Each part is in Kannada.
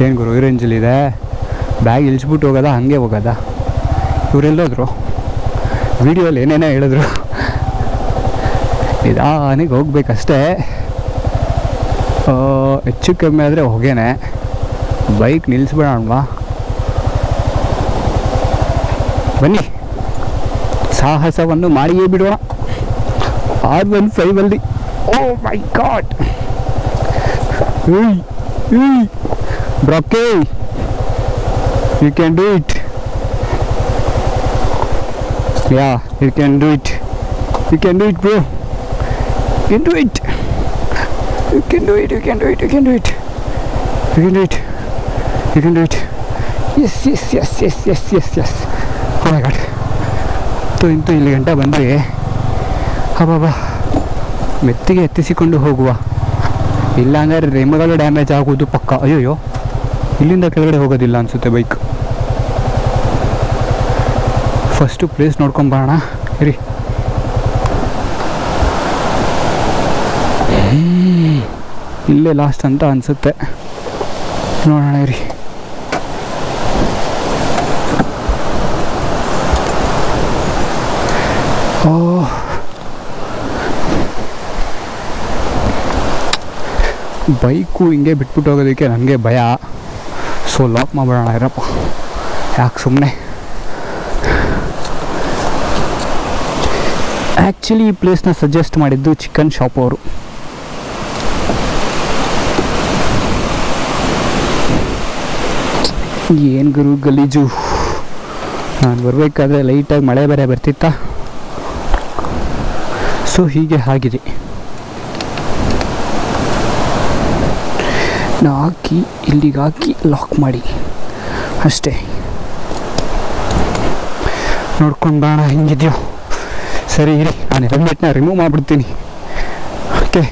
ಏನು ಗುರು ಈ ರೇಂಜಲ್ಲಿದೆ ಬ್ಯಾಗ್ ಇಳಿಸ್ಬಿಟ್ಟು ಹೋಗೋದಾ ಹಾಗೆ ಹೋಗೋದಾ ಇವರೆಲ್ಲೋದ್ರು ವಿಡಿಯೋಲಿ ಏನೇನೋ ಹೇಳಿದ್ರು ನಿಧಾನಿಗೆ ಹೋಗ್ಬೇಕಷ್ಟೇ ಆ, ಹೆಚ್ಚು ಕಮ್ಮಿ ಆದರೆ ಹೊಗೆನೆ ಬೈಕ್ ನಿಲ್ಲಿಸ್ಬಿಡೋಣವಾ ಬನ್ನಿ ಸಾಹಸವನ್ನು ಮಾಡಿಯೇ ಬಿಡೋಣ ಆರ್ ಒನ್ ಫೈವಲ್ಲಿ ಓ ಮೈ ಗಾಡ್ ಬ್ರಾಕೆ you can do it yeah you can do it you can do it bro you can do it you can do it you can do it you can do it you can do it you can do it yes yes yes yes yes yes yes oh my god ಇಂತು ಇಂತು ಇಲ್ಲಿ ಗಂಟ ಬಂದರೆ ಅಬ್ಬಬ್ಬಾ ಮೆತ್ತಿಗೆ ಎತ್ತಿಸಿಕೊಂಡು ಹೋಗುವ ಇಲ್ಲಾಂದರೆ ರಿಮ್ಗಳು ಡ್ಯಾಮೇಜ್ ಆಗುವುದು ಪಕ್ಕ ಅಯ್ಯೋಯ್ಯೋ ಇಲ್ಲಿಂದ ಕೆಳಗಡೆ ಹೋಗೋದಿಲ್ಲ ಅನಿಸುತ್ತೆ ಬೈಕ್ ಫಸ್ಟು ಪ್ಲೇಸ್ ನೋಡ್ಕೊಂಬರೋಣ ಇರಿ ಹ್ಮ್. ಇಲ್ಲೇ ಲಾಸ್ಟ್ ಅಂತ ಅನಿಸುತ್ತೆ ನೋಡೋಣ ಇರಿ ಓ ಬೈಕು ಹಿಂಗೆ ಬಿಟ್ಬಿಟ್ಟು ಹೋಗೋದಕ್ಕೆ ನನಗೆ ಭಯ ಸೊ ಲಾಕ್ ಮಾಡ್ಬಿಡೋಣ ಇರಪ್ಪ ಯಾಕೆ ಸುಮ್ಮನೆ ಆ್ಯಕ್ಚುಲಿ ಈ ಪ್ಲೇಸ್ನ ಸಜೆಸ್ಟ್ ಮಾಡಿದ್ದು ಚಿಕನ್ ಶಾಪ್ ಅವರು ಏನು ಗುರು ಗಲೀಜು ನಾನು ಬರಬೇಕಾದ್ರೆ ಲೈಟಾಗಿ ಮಳೆ ಬೇರೆ ಬರ್ತಿತ್ತಾ ಸೊ ಹೀಗೆ ಆಗಿದೆ ನಾ ಹಾಕಿ ಇಲ್ಲಿಗೆ ಹಾಕಿ ಲಾಕ್ ಮಾಡಿ ಅಷ್ಟೇ ನೋಡ್ಕೊಂಡು ಬಾಣ ಹೆಂಗಿದೆಯೋ ಸರಿ ಇರಿ ನಾನು ಹೆಲ್ಮೆಟ್ನ ರಿಮೂವ್ ಮಾಡಿಬಿಡ್ತೀನಿ ಓಕೆ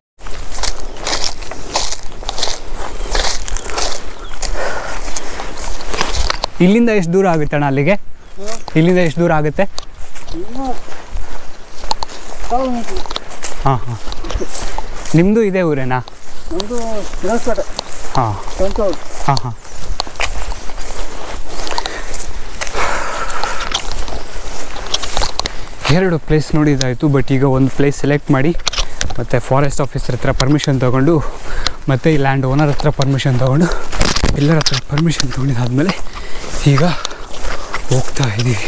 ಇಲ್ಲಿಂದ ಎಷ್ಟು ದೂರ ಆಗುತ್ತೆ ಅಣ್ಣ ಅಲ್ಲಿಗೆ ಇಲ್ಲಿಂದ ಎಷ್ಟು ದೂರ ಆಗುತ್ತೆ ಹಾಂ ಹಾಂ ನಿಮ್ಮದು ಇದೇ ಊರೇನಾ ನಮ್ಮದು ವಿರಾಜಪೇಟೆ ಹಾಂ ಸಂತೋಷ್ ಹಾಂ ಹಾಂ ಎರಡು ಪ್ಲೇಸ್ ನೋಡಿದಾಯಿತು ಬಟ್ ಈಗ ಒಂದು ಪ್ಲೇಸ್ ಸೆಲೆಕ್ಟ್ ಮಾಡಿ ಮತ್ತು ಫಾರೆಸ್ಟ್ ಆಫೀಸರ್ ಹತ್ರ ಪರ್ಮಿಷನ್ ತೊಗೊಂಡು ಮತ್ತು ಈ ಲ್ಯಾಂಡ್ ಓನರ್ ಹತ್ರ ಪರ್ಮಿಷನ್ ತೊಗೊಂಡು ಎಲ್ಲರ ಹತ್ರ ಪರ್ಮಿಷನ್ ತೊಗೊಂಡಿದ್ದಾದಮೇಲೆ ಈಗ ಹೋಗ್ತಾ ಇದ್ದೀವಿ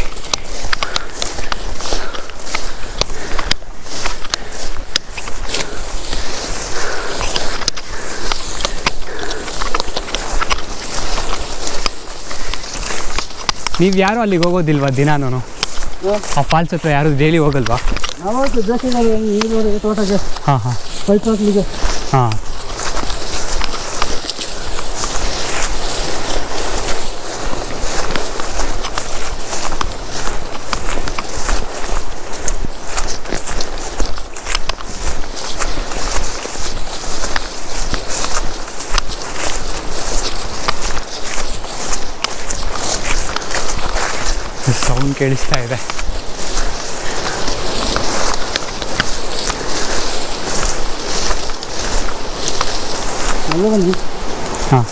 ನೀವು ಯಾರು ಅಲ್ಲಿಗೆ ಹೋಗೋದಿಲ್ವಾ ದಿನಾನು ಆ ಫಾಲ್ಸ್ ಹತ್ರ ಯಾರು ಡೈಲಿ ಹೋಗಲ್ವಾ ಯಾವತ್ತು ಬೇಸಿಗೆ ನೀರು ನೋಡಿ ತೋಟಕ್ಕೆ ಹಾಂ ಹಾಂ ಪೈಪ್ ಹಾಕ್ಲಿಕ್ಕೆ ಹಾಂ ಸೌಂಡ್ ಕೇಳಿಸ್ತಾ ಇದೆ ಅಲ್ಲೇ ಬಂದು ಹಾಂ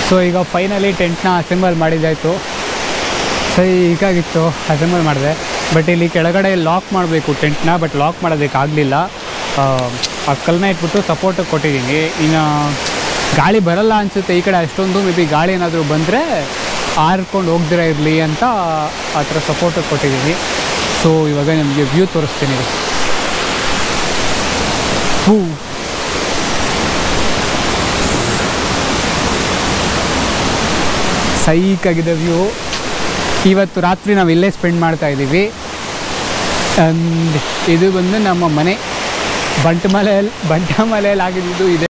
ಸೊ ಈಗ ಫೈನಲಿ ಟೆಂಟ್ನ ಅಸೆಂಬಲ್ ಮಾಡಿದ್ದಾಯಿತು ಸೈಕಾಗಿತ್ತು ಅಸೆಂಬಲ್ ಮಾಡಿದೆ ಬಟ್ ಇಲ್ಲಿ ಕೆಳಗಡೆ ಲಾಕ್ ಮಾಡಬೇಕು ಟೆಂಟ್ನ ಬಟ್ ಲಾಕ್ ಮಾಡೋದಕ್ಕಾಗಲಿಲ್ಲ ಆ ಕಲ್ಲನ್ನ ಇಟ್ಬಿಟ್ಟು ಸಪೋರ್ಟ್ ಕೊಟ್ಟಿದ್ದೀನಿ ಇನ್ನು ಗಾಳಿ ಬರಲ್ಲ ಅನಿಸುತ್ತೆ ಈ ಕಡೆ ಅಷ್ಟೊಂದು ಮೇ ಬಿ ಗಾಳಿ ಏನಾದರೂ ಬಂದರೆ ಆರ್ಕೊಂಡು ಹೋಗ್ದಿರ ಇರಲಿ ಅಂತ ಆ ಥರ ಸಪೋರ್ಟ್ ಕೊಟ್ಟಿದ್ದೀನಿ ಸೊ ಇವಾಗ ನಿಮಗೆ ವ್ಯೂ ತೋರಿಸ್ತೀನಿ ಹೂ ಸೈಕಾಗಿದೆ ವ್ಯೂ ಇವತ್ತು ರಾತ್ರಿ ನಾವು ಇಲ್ಲೇ ಸ್ಪೆಂಡ್ ಮಾಡ್ತಾ ಇದ್ದೀವಿ ಆ್ಯಂಡ್ ಇದು ಬಂದು ನಮ್ಮ ಮನೆ ಬಂಟಮಲೆಯಲ್ಲಿ ಬಂಟಮಲೆಯಲ್ಲಿ ಆಗಿದ್ದು ಇದೆ